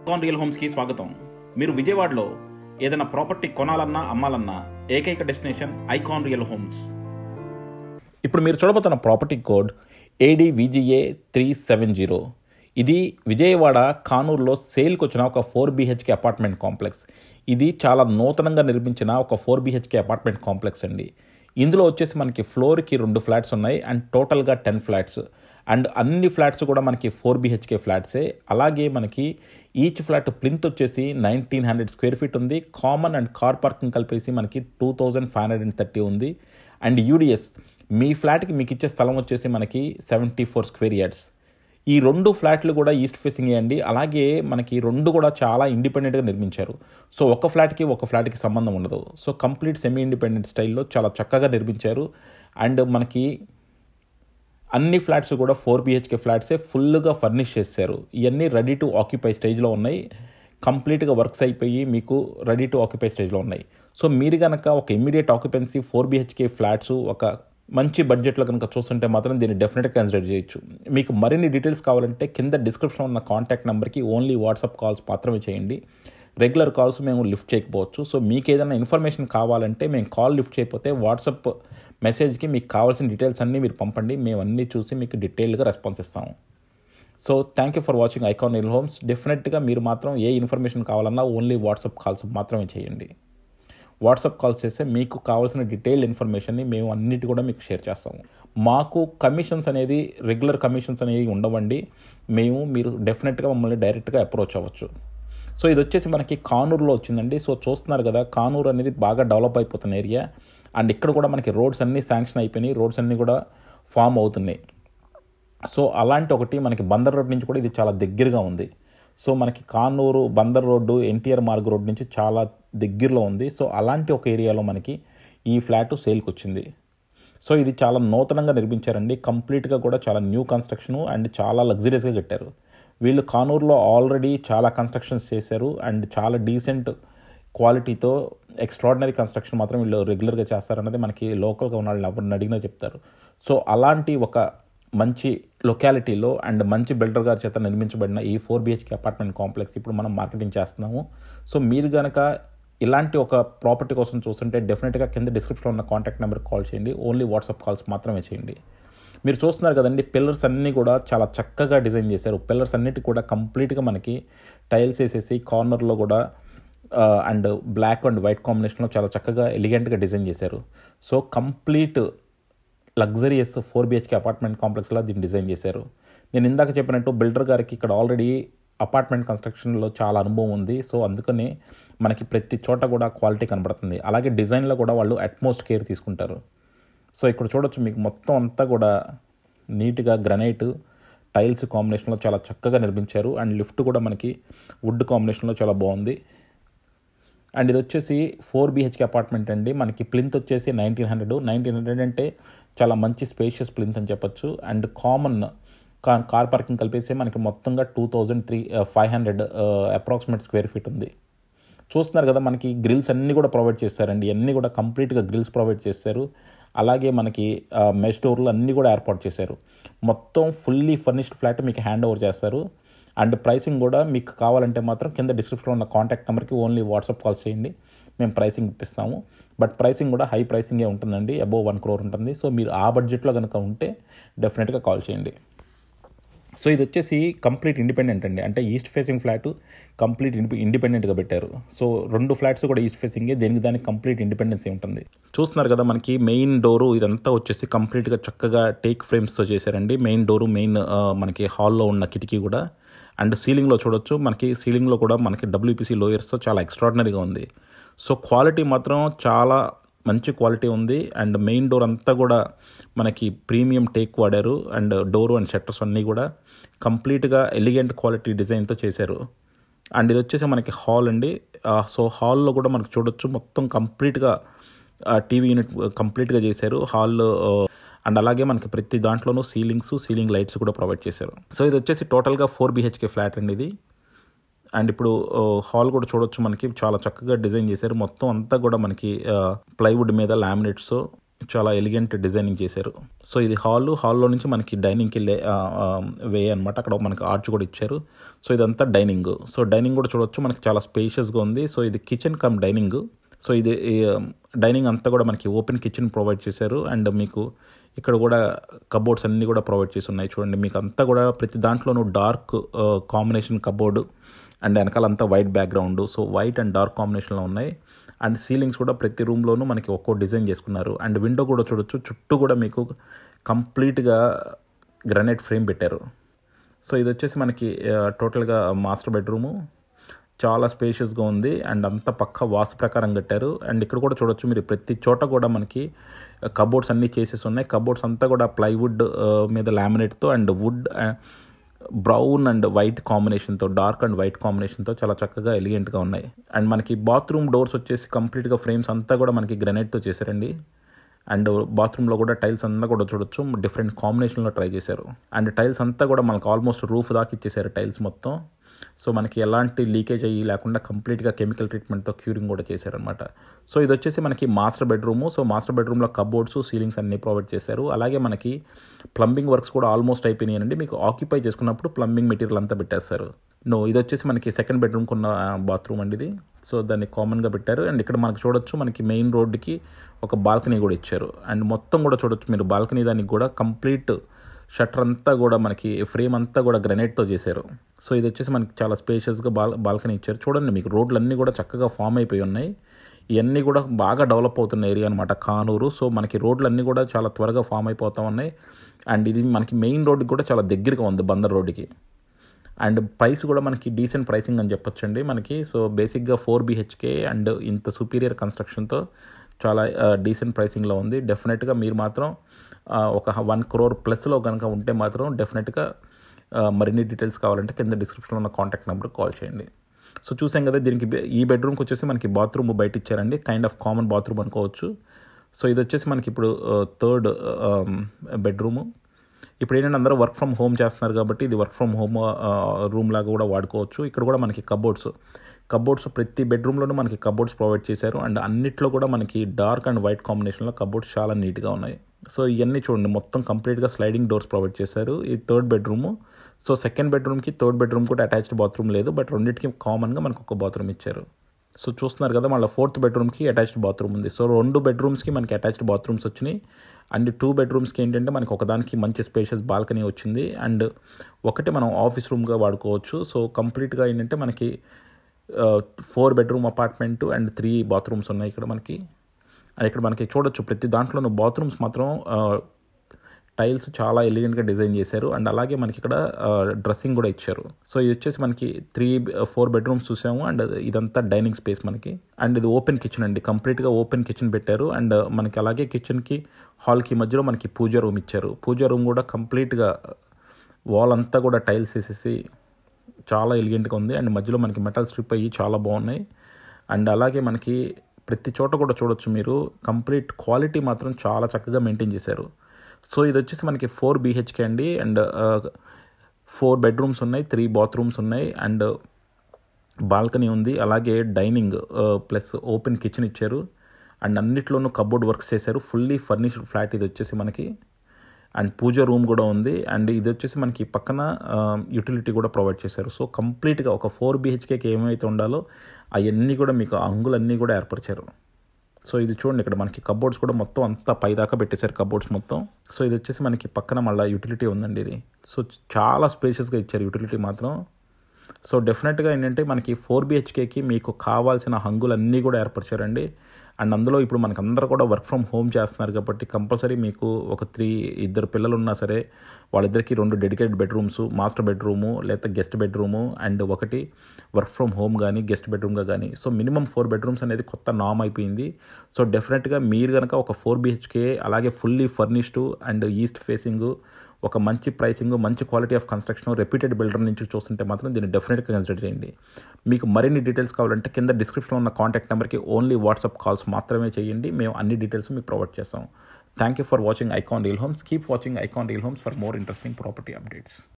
కాన్ real హోమ్స్కి స్వాగతం మీరు విజయవాడలో ఏదైనా ప్రాపర్టీ కొనాలన్నా అమ్మాలన్నా ఏకైక డెస్టినేషన్ ఐకాన్ రియల్ హోమ్స్ ఇప్పుడు మీరు చూడబోతున్న property code ADVGA three seven zero ఇది విజయవాడ కానూరులో సేల్కి వచ్చిన ఒక ఫోర్ బీహెచ్కే అపార్ట్మెంట్ కాంప్లెక్స్ ఇది చాలా నూతనంగా నిర్మించిన ఒక ఫోర్ బీహెచ్కే అపార్ట్మెంట్ కాంప్లెక్స్ అండి ఇందులో వచ్చేసి మనకి ఫ్లోర్కి రెండు ఫ్లాట్స్ ఉన్నాయి అండ్ టోటల్గా టెన్ ఫ్లాట్స్ అండ్ అన్ని ఫ్లాట్స్ కూడా మనకి ఫోర్ బీహెచ్కే ఫ్లాట్సే అలాగే మనకి ఈచ్ ఫ్లాట్ ప్లింత్ వచ్చేసి నైన్టీన్ హండ్రెడ్ స్క్వేర్ ఫీట్ ఉంది కామన్ అండ్ కార్ పార్కింగ్ కలిపేసి మనకి two thousand five hundred and thirty ఉంది అండ్ యూడిఎస్ మీ ఫ్లాట్కి మీకు ఇచ్చే స్థలం వచ్చేసి మనకి సెవెంటీ ఫోర్ స్క్వేర్ యార్డ్స్ ఈ రెండు ఫ్లాట్లు కూడా ఈస్ట్ ఫేసింగ్ అండి అలాగే మనకి రెండు కూడా చాలా ఇండిపెండెంట్గా నిర్మించారు సో ఒక ఫ్లాట్కి ఒక ఫ్లాట్కి సంబంధం ఉండదు సో కంప్లీట్ సెమీ ఇండిపెండెంట్ స్టైల్లో చాలా చక్కగా నిర్మించారు అండ్ మనకి అన్ని ఫ్లాట్స్ కూడా ఫోర్ బిహెచ్కే ఫ్లాట్సే ఫుల్గా ఫర్నిష్ చేశారు ఇవన్నీ రెడీ టు ఆక్యుపై స్టేజ్లో ఉన్నాయి కంప్లీట్గా వర్క్స్ అయిపోయి మీకు రెడీ టు ఆక్యుపై స్టేజ్లో ఉన్నాయి సో మీరు కనుక ఒక immediate occupancy four BHK flats ఒక మంచి బడ్జెట్లో కనుక చూస్తుంటే మాత్రం దీన్ని డెఫినెట్గా కన్సిడర్ చేయొచ్చు మీకు మరిన్ని డీటెయిల్స్ కావాలంటే కింద డిస్క్రిప్షన్ ఉన్న కాంటాక్ట్ నెంబర్కి ఓన్లీ వాట్సాప్ కాల్స్ మాత్రమే చేయండి రెగ్యులర్ కాల్స్ మేము లిఫ్ట్ చేయకపోవచ్చు సో మీకు ఏదైనా ఇన్ఫర్మేషన్ కావాలంటే మేము కాల్ లిఫ్ట్ చేయకపోతే వాట్సాప్ మెసేజ్కి మీకు కావాల్సిన డీటెయిల్స్ అన్నీ మీరు పంపండి మేము అన్నీ చూసి మీకు డీటెయిల్గా రెస్పాన్స్ ఇస్తాము so thank you for watching icon hill homes డెఫినెట్గా మీరు మాత్రం ఏ ఇన్ఫర్మేషన్ కావాలన్నా ఓన్లీ వాట్సాప్ కాల్స్ మాత్రమే చేయండి వాట్సాప్ కాల్స్ చేస్తే మీకు కావాల్సిన డీటెయిల్డ్ ఇన్ఫర్మేషన్ని మేము అన్నిటి కూడా మీకు షేర్ చేస్తాము మాకు కమిషన్స్ అనేది రెగ్యులర్ కమిషన్స్ అనేవి ఉండవండి మేము మీరు డెఫినెట్గా మమ్మల్ని డైరెక్ట్గా అప్రోచ్ అవ్వచ్చు సో ఇది వచ్చేసి మనకి కానూరులో వచ్చిందండి సో చూస్తున్నారు కదా కానూరు అనేది బాగా డెవలప్ అయిపోతున్న ఏరియా అండ్ ఇక్కడ కూడా మనకి రోడ్స్ అన్నీ శాంక్షన్ అయిపోయినాయి రోడ్స్ అన్నీ కూడా ఫామ్ అవుతున్నాయి సో అలాంటి ఒకటి మనకి బందర్ రోడ్ నుంచి కూడా ఇది చాలా దగ్గరగా ఉంది సో మనకి Kanuru Bandar road NTR Marg road నుంచి చాలా దగ్గరలో ఉంది సో అలాంటి ఒక ఏరియాలో మనకి ఈ ఫ్లాట్ సేల్కి వచ్చింది సో ఇది చాలా నూతనంగా నిర్మించారండి కంప్లీట్గా కూడా చాలా న్యూ కన్స్ట్రక్షను అండ్ చాలా లగ్జరియస్గా కట్టారు వీళ్ళు కానూరులో ఆల్రెడీ చాలా కన్స్ట్రక్షన్స్ చేశారు అండ్ చాలా డీసెంట్ క్వాలిటీతో ఎక్స్ట్రాడినరీ కన్స్ట్రక్షన్ మాత్రం వీళ్ళు రెగ్యులర్గా చేస్తారన్నది మనకి లోకల్గా ఉన్న వాళ్ళని ఎవరిని అడిగినా చెప్తారు సో అలాంటి ఒక మంచి లొకాలిటీలో అండ్ మంచి బిల్డర్ గారి చేత నిర్మించబడిన ఈ ఫోర్ బిహెచ్కే అపార్ట్మెంట్ కాంప్లెక్స్ ఇప్పుడు మనం మార్కెటింగ్ చేస్తున్నాము సో మీరు కనుక ఇలాంటి ఒక ప్రాపర్టీ కోసం చూస్తుంటే డెఫినెట్గా కింద డిస్క్రిప్షన్లో ఉన్న కాంటాక్ట్ నెంబర్కి కాల్ చేయండి ఓన్లీ వాట్సాప్ కాల్స్ మాత్రమే చేయండి మీరు చూస్తున్నారు కదండి పిల్లర్స్ అన్నీ కూడా చాలా చక్కగా డిజైన్ చేశారు పిల్లర్స్ అన్నిటి కూడా కంప్లీట్గా మనకి టైల్స్ వేసేసి కార్నర్లో కూడా అండ్ బ్లాక్ అండ్ వైట్ కాంబినేషన్లో చాలా చక్కగా ఎలిగెంట్గా డిజైన్ చేశారు so complete luxurious four BHK apartment కాంప్లెక్స్లా దీన్ని డిజైన్ చేశారు నేను ఇందాక చెప్పినట్టు బిల్డర్ గారికి ఇక్కడ ఆల్రెడీ అపార్ట్మెంట్ కన్స్ట్రక్షన్లో చాలా అనుభవం ఉంది సో అందుకని మనకి ప్రతి చోట కూడా క్వాలిటీ కనబడుతుంది అలాగే డిజైన్లో కూడా వాళ్ళు అట్మోస్ట్ కేర్ తీసుకుంటారు సో ఇక్కడ చూడొచ్చు మీకు మొత్తం అంతా కూడా నీట్గా గ్రనైట్ టైల్స్ కాంబినేషన్లో చాలా చక్కగా నిర్మించారు అండ్ లిఫ్ట్ కూడా మనకి వుడ్ కాంబినేషన్లో చాలా బాగుంది అండ్ ఇది వచ్చేసి ఫోర్ బీహెచ్కే అపార్ట్మెంట్ అండి మనకి ప్లింత్ వచ్చేసి నైన్టీన్ హండ్రెడ్ నైన్టీన్ హండ్రెడ్ అంటే చాలా మంచి స్పేషియస్ ప్లింత్ అని చెప్పొచ్చు అండ్ కామన్ కార్ పార్కింగ్ కలిపేసి మనకి మొత్తంగా two thousand three five hundred approximate square feet ఉంది చూస్తున్నారు కదా మనకి గ్రిల్స్ అన్నీ కూడా ప్రొవైడ్ చేస్తారండి అన్నీ కూడా కంప్లీట్గా గ్రిల్స్ ప్రొవైడ్ చేశారు అలాగే మనకి మెష్ డోర్లు అన్నీ కూడా ఏర్పాటు చేశారు మొత్తం ఫుల్లీ ఫర్నిష్డ్ ఫ్లాట్ మీకు హ్యాండ్ ఓవర్ చేస్తారు అండ్ ప్రైసింగ్ కూడా మీకు కావాలంటే మాత్రం కింద డిస్క్రిప్షన్లో ఉన్న కాంటాక్ట్ నెంబర్కి ఓన్లీ వాట్సాప్ కాల్ చేయండి మేము ప్రైసింగ్ ఇప్పిస్తాము బట్ ప్రైసింగ్ కూడా హై ప్రైసింగే ఉంటుందండి అబోవ్ వన్ క్రోర్ ఉంటుంది సో మీరు ఆ బడ్జెట్లో కనుక ఉంటే డెఫినెట్గా కాల్ చేయండి సో ఇది వచ్చేసి కంప్లీట్ ఇండిపెండెంట్ అండి అంటే ఈస్ట్ ఫేసింగ్ ఫ్లాట్ కంప్లీట్ ఇండి ఇండిపెండెంట్గా పెట్టారు సో రెండు ఫ్లాట్స్ కూడా ఈస్ట్ ఫేసింగే దేనికి దానికి కంప్లీట్ ఇండిపెండెన్సీ ఉంటుంది చూస్తున్నారు కదా మనకి మెయిన్ డోరు ఇదంతా వచ్చేసి కంప్లీట్గా చక్కగా టేక్ ఫ్రేమ్స్తో చేశారండి మెయిన్ డోరు మెయిన్ మనకి హాల్లో ఉన్న కిటికీ కూడా అండ్ సీలింగ్లో చూడొచ్చు మనకి సీలింగ్లో కూడా మనకి డబ్ల్యూపీసీ లోయర్స్తో చాలా ఎక్స్ట్రాడినరీగా ఉంది సో క్వాలిటీ మాత్రం చాలా మంచి క్వాలిటీ ఉంది అండ్ మెయిన్ డోర్ అంతా కూడా మనకి ప్రీమియం టేక్ వాడారు అండ్ డోరు అండ్ షట్టర్స్ అన్నీ కూడా కంప్లీట్గా ఎలిగెంట్ క్వాలిటీ డిజైన్తో చేశారు అండ్ ఇది వచ్చేసి మనకి హాల్ అండి సో హాల్లో కూడా మనకి చూడొచ్చు మొత్తం కంప్లీట్గా టీవీ యూనిట్ కంప్లీట్గా చేశారు హాల్ అండ్ అలాగే మనకి ప్రతి దాంట్లోనూ సీలింగ్స్ సీలింగ్ లైట్స్ కూడా ప్రొవైడ్ చేశారు సో ఇది వచ్చేసి టోటల్గా ఫోర్ బీహెచ్కే ఫ్లాట్ అండి ఇది అండ్ ఇప్పుడు హాల్ కూడా చూడొచ్చు మనకి చాలా చక్కగా డిజైన్ చేశారు మొత్తం అంతా కూడా మనకి ప్లైవుడ్ మీద లామినేట్స్ చాలా ఎలిగెంట్ డిజైనింగ్ చేశారు సో ఇది హాల్ హాల్లో నుంచి మనకి డైనింగ్కి లే వే అనమాట అక్కడ మనకి ఆర్చ్ కూడా ఇచ్చారు సో ఇదంతా డైనింగ్ సో డైనింగ్ కూడా చూడొచ్చు మనకి చాలా స్పేషియస్గా ఉంది సో ఇది కిచెన్ కమ్ డైనింగ్ సో ఇది డైనింగ్ అంతా కూడా మనకి ఓపెన్ కిచెన్ ప్రొవైడ్ చేశారు అండ్ మీకు ఇక్కడ కూడా కబోర్డ్స్ అన్నీ కూడా ప్రొవైడ్ చేసి ఉన్నాయి చూడండి మీకు అంతా కూడా ప్రతి దాంట్లోనూ డార్క్ కాంబినేషన్ కబోర్డు అండ్ వెనకాల అంతా white background so white and dark కాంబినేషన్లో ఉన్నాయి అండ్ సీలింగ్స్ కూడా ప్రతి రూమ్లోనూ మనకి ఒక్కో డిజైన్ చేసుకున్నారు అండ్ విండో కూడా చూడొచ్చు చుట్టూ కూడా మీకు కంప్లీట్గా గ్రానైట్ ఫ్రేమ్ పెట్టారు సో ఇది వచ్చేసి మనకి టోటల్గా మాస్టర్ బెడ్రూము చాలా స్పేషియస్గా ఉంది అండ్ అంత పక్క వాస్తు ప్రకారం కట్టారు అండ్ ఇక్కడ కూడా చూడొచ్చు మీరు ప్రతి చోట కూడా మనకి కబోర్డ్స్ అన్నీ చేసేసి ఉన్నాయి కబోర్డ్స్ అంతా కూడా ప్లైవుడ్ మీద లామినేట్తో and wood brown and white కాంబినేషన్తో డార్క్ అండ్ వైట్ కాంబినేషన్తో చాలా చక్కగా ఎలిగెంట్గా ఉన్నాయి అండ్ మనకి బాత్రూమ్ డోర్స్ వచ్చేసి కంప్లీట్గా ఫ్రేమ్స్ అంతా కూడా మనకి గ్రనైట్తో చేశారండి అండ్ బాత్రూంలో కూడా టైల్స్ అంతా కూడా చూడొచ్చు డిఫరెంట్ కాంబినేషన్లో ట్రై చేశారు అండ్ టైల్స్ అంతా కూడా మనకు ఆల్మోస్ట్ రూఫ్ దాకా ఇచ్చేసారు టైల్స్ మొత్తం సో మనకి ఎలాంటి లీకేజ్ అయ్యి లేకుండా కంప్లీట్గా కెమికల్ ట్రీట్మెంట్తో క్యూరింగ్ కూడా చేశారనమాట సో ఇది వచ్చేసి మనకి మాస్టర్ బెడ్రూము సో మాస్టర్ బెడ్రూమ్లో కబోర్డ్స్ సీలింగ్స్ అన్నీ ప్రొవైడ్ చేశారు అలాగే మనకి ప్లంబింగ్ వర్క్స్ కూడా ఆల్మోస్ట్ అయిపోయినాయండి మీకు ఆక్యుపై చేసుకున్నప్పుడు ప్లంబింగ్ మెటీరియల్ అంతా పెట్టేస్తారు నో ఇది వచ్చేసి మనకి సెకండ్ బెడ్రూమ్కి ఉన్న బాత్రూమ్ అండి ఇది సో దాన్ని కామన్గా పెట్టారు అండ్ ఇక్కడ మనకి చూడొచ్చు మనకి మెయిన్ రోడ్డుకి ఒక బాల్కనీ కూడా ఇచ్చారు అండ్ మొత్తం కూడా చూడొచ్చు మీరు బాల్కనీ దానికి కూడా కంప్లీట్ షట్టర్ అంతా కూడా మనకి ఫ్రేమ్ అంతా కూడా గ్రనైట్తో చేశారు సో ఇది వచ్చేసి మనకి చాలా స్పేషియస్గా బాల్ బాల్కనీ ఇచ్చారు చూడండి మీకు రోడ్లు అన్నీ కూడా చక్కగా ఫామ్ అయిపోయి ఉన్నాయి ఇవన్నీ కూడా బాగా డెవలప్ అవుతున్న ఏరియా అనమాట కానూరు సో మనకి రోడ్లు అన్నీ కూడా చాలా త్వరగా ఫామ్ అయిపోతూ ఉన్నాయి అండ్ ఇది మనకి మెయిన్ రోడ్డుకి కూడా చాలా దగ్గరగా ఉంది బందర్ రోడ్డుకి అండ్ ప్రైస్ కూడా మనకి డీసెంట్ ప్రైసింగ్ అని చెప్పొచ్చండి మనకి సో బేసిక్గా ఫోర్ బీహెచ్కే అండ్ ఇంత సుపీరియర్ కన్స్ట్రక్షన్తో చాలా డీసెంట్ ప్రైసింగ్లో ఉంది డెఫినెట్గా మీరు మాత్రం ఒక వన్ క్రోర్ ప్లస్లో కనుక ఉంటే మాత్రం డెఫినెట్గా మరిన్ని డీటెయిల్స్ కావాలంటే కింద డిస్క్రిప్షన్లో ఉన్న కాంటాక్ట్ నెంబర్కి కాల్ చేయండి సో చూసాం కదా దీనికి ఈ బెడ్రూమ్కి వచ్చేసి మనకి బాత్రూమ్ బయట ఇచ్చారండి కైండ్ ఆఫ్ కామన్ బాత్రూమ్ అనుకోవచ్చు సో ఇది వచ్చేసి మనకి ఇప్పుడు థర్డ్ బెడ్రూము ఇప్పుడు ఏంటంటే అందరూ వర్క్ ఫ్రమ్ హోమ్ చేస్తున్నారు కాబట్టి ఇది వర్క్ ఫ్రమ్ హోమ్ రూమ్ లాగా కూడా వాడుకోవచ్చు ఇక్కడ కూడా మనకి కబోర్డ్స్ కబోర్డ్స్ ప్రతి బెడ్రూమ్లోనూ మనకి కబోర్డ్స్ ప్రొవైడ్ చేశారు అండ్ అన్నిట్లో కూడా మనకి డార్క్ అండ్ వైట్ కాంబినేషన్లో కబోర్డ్స్ చాలా నీట్గా ఉన్నాయి సో ఇవన్నీ చూడండి మొత్తం కంప్లీట్గా స్లైడింగ్ డోర్స్ ప్రొవైడ్ చేశారు ఈ థర్డ్ బెడ్రూము సో సెకండ్ బెడ్రూమ్కి థర్డ్ బెడ్రూమ్ కూడా అటాచ్డ్ బాత్రూమ్ లేదు బట్ రెండింటికి కామన్గా మనకు ఒక బాత్రూమ్ ఇచ్చారు సో చూస్తున్నారు కదా మళ్ళీ ఫోర్త్ బెడ్రూమ్కి అటాచ్డ్ బాత్రూమ్ ఉంది సో రెండు బెడ్రూమ్స్కి మనకి అటాచ్డ్ బాత్రూమ్స్ వచ్చినాయి అండ్ టూ బెడ్రూమ్స్కి ఏంటంటే మనకి ఒకదానికి మంచి స్పేషియస్ బాల్కనీ వచ్చింది అండ్ ఒకటి మనం ఆఫీస్ రూమ్గా వాడుకోవచ్చు సో కంప్లీట్గా ఏంటంటే మనకి four bedroom apartment and three bathrooms ఉన్నాయి ఇక్కడ మనకి అండ్ ఇక్కడ మనకి చూడొచ్చు ప్రతి దాంట్లోనూ బాత్రూమ్స్ మాత్రం టైల్స్ చాలా ఎలిగెంట్గా డిజైన్ చేశారు అండ్ అలాగే మనకి ఇక్కడ డ్రెస్సింగ్ కూడా ఇచ్చారు సో ఇది వచ్చేసి మనకి త్రీ ఫోర్ బెడ్రూమ్స్ చూసాము అండ్ ఇదంతా డైనింగ్ స్పేస్ మనకి అండ్ ఇది ఓపెన్ కిచెన్ అండి కంప్లీట్గా ఓపెన్ కిచెన్ పెట్టారు అండ్ మనకి అలాగే కిచెన్కి హాల్కి మధ్యలో మనకి పూజ రూమ్ ఇచ్చారు పూజ రూమ్ కూడా కంప్లీట్గా వాల్ అంతా కూడా టైల్స్ వేసేసి చాలా ఎలిగెంట్గా ఉంది అండ్ మధ్యలో మనకి మెటల్ స్ట్రిప్ అయ్యి చాలా బాగున్నాయి అండ్ అలాగే మనకి ప్రతి చోట కూడా చూడొచ్చు మీరు కంప్లీట్ క్వాలిటీ మాత్రం చాలా చక్కగా మెయింటైన్ చేశారు సో ఇది వచ్చేసి మనకి ఫోర్ బీహెచ్కే అండి అండ్ ఫోర్ బెడ్రూమ్స్ ఉన్నాయి త్రీ బాత్రూమ్స్ ఉన్నాయి అండ్ బాల్కనీ ఉంది అలాగే డైనింగ్ ప్లస్ ఓపెన్ కిచెన్ ఇచ్చారు అండ్ అన్నిట్లోనూ కబోర్డ్ వర్క్స్ చేశారు ఫుల్లీ ఫర్నిష్డ్ ఫ్లాట్ ఇది వచ్చేసి మనకి అండ్ పూజ రూమ్ కూడా ఉంది అండ్ ఇది వచ్చేసి మనకి పక్కన యూటిలిటీ కూడా ప్రొవైడ్ చేశారు సో కంప్లీట్గా ఒక ఫోర్ బీహెచ్కేకి ఏమైతే ఉండాలో అవన్నీ కూడా మీకు అంగులన్నీ కూడా ఏర్పరిచారు సో ఇది చూడండి ఇక్కడ మనకి కబోర్డ్స్ కూడా మొత్తం అంతా పైదాకా పెట్టేశారు కబోర్డ్స్ మొత్తం సో ఇది వచ్చేసి మనకి పక్కన మళ్ళీ యూటిలిటీ ఉందండి ఇది సో చాలా స్పేషియస్గా ఇచ్చారు యూటిలిటీ మాత్రం సో డెఫినెట్గా ఏంటంటే మనకి ఫోర్ బిహెచ్కేకి మీకు కావాల్సిన హంగులన్నీ కూడా ఏర్పరిచారండి అండ్ అందులో ఇప్పుడు మనకు అందరూ కూడా వర్క్ ఫ్రమ్ హోమ్ చేస్తున్నారు కాబట్టి కంపల్సరీ మీకు ఒక త్రీ ఇద్దరు పిల్లలు ఉన్నా సరే వాళ్ళిద్దరికి రెండు డెడికేటెడ్ బెడ్రూమ్స్ మాస్టర్ బెడ్రూము లేదా గెస్ట్ బెడ్రూము అండ్ ఒకటి వర్క్ ఫ్రమ్ హోమ్ కానీ గెస్ట్ బెడ్రూమ్గా కానీ సో మినిమం ఫోర్ బెడ్రూమ్స్ అనేది కొత్త నామ్ అయిపోయింది సో డెఫినెట్గా మీరు కనుక ఒక ఫోర్ బిహెచ్కే అలాగే fully furnished and east facing ఒక మంచి ప్రైసింగ్ మంచి quality of construction reputed builder నుంచి చూస్తుంటే మాత్రం దీన్ని డెఫినెట్గా కన్సిడర్ చేయండి మీకు మరిన్ని డీటెయిల్స్ కావాలంటే కింద డిస్క్రిప్షన్లో ఉన్న కాంటాక్ట్ నెంబర్కి ఓన్లీ వాట్సాప్ కాల్స్ మాత్రమే చేయండి మేము అన్ని డీటెయిల్స్ మీకు ప్రొవైడ్ చేస్తాం thank you for watching Icon Reel Homes keep watching Icon Reel Homes for more interesting property updates